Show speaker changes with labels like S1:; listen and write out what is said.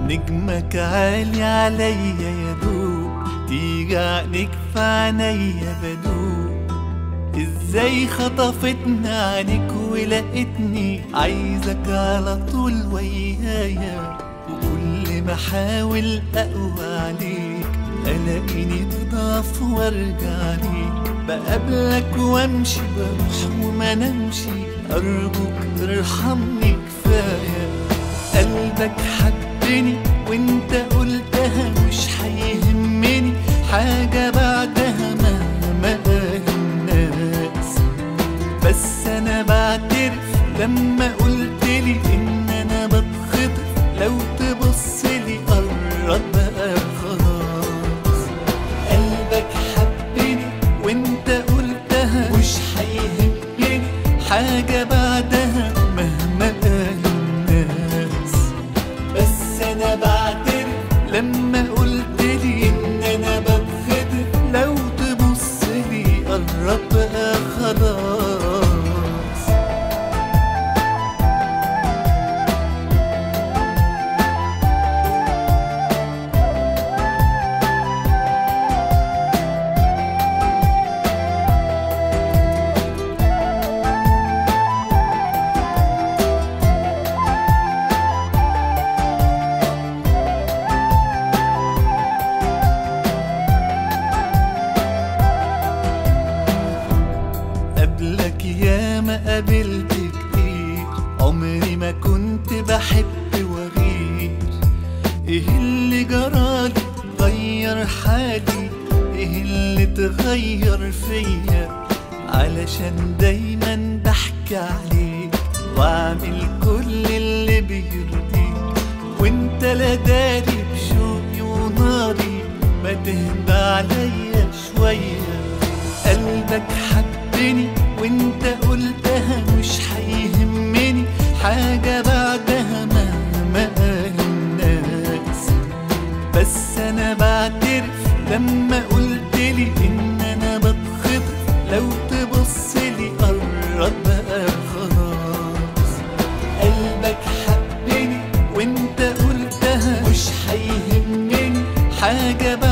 S1: نجمك عالي عليا يا دوب تيجي عينيك في عينيا بدوب ازاي خطفتنا عنك ولقيتني عايزك على طول ويايا وكل ما احاول اقوى عليك الاقيني بضعف وارجع ليك بقابلك وامشي بروح وما نمشي ارجوك ارحمني كفايه قلبك حبني وانت قلتها مش هيهمني حاجة بعدها مهما قال الناس بس انا بعترف لما قلتلي ان انا بتخطف لو تبصلي قرب بقى خلاص قلبك حبني وانت قلتها مش هيهمني حاجة بعدها مهما قال الناس بس انا بعترف لما قلت لي ان انا بتخدر لو تبص لي قرب بقى خلاص قبلك ياما قابلت كتير عمري ما كنت بحب وغير ايه اللي جرالي غير حالي ايه اللي تغير فيا علشان دايما بحكي عليك واعمل كل اللي بيرضيك وانت لا داري بشوقي وناري ما تهدى عليا شويه قلبك حبني وانت قلتها مش هيهمني حاجة بعدها مهما قال الناس بس انا بعترف لما قلتلي ان انا بتخطف لو تبصلي قرب بقى خلاص قلبك حبني وانت قلتها مش هيهمني حاجة بعدها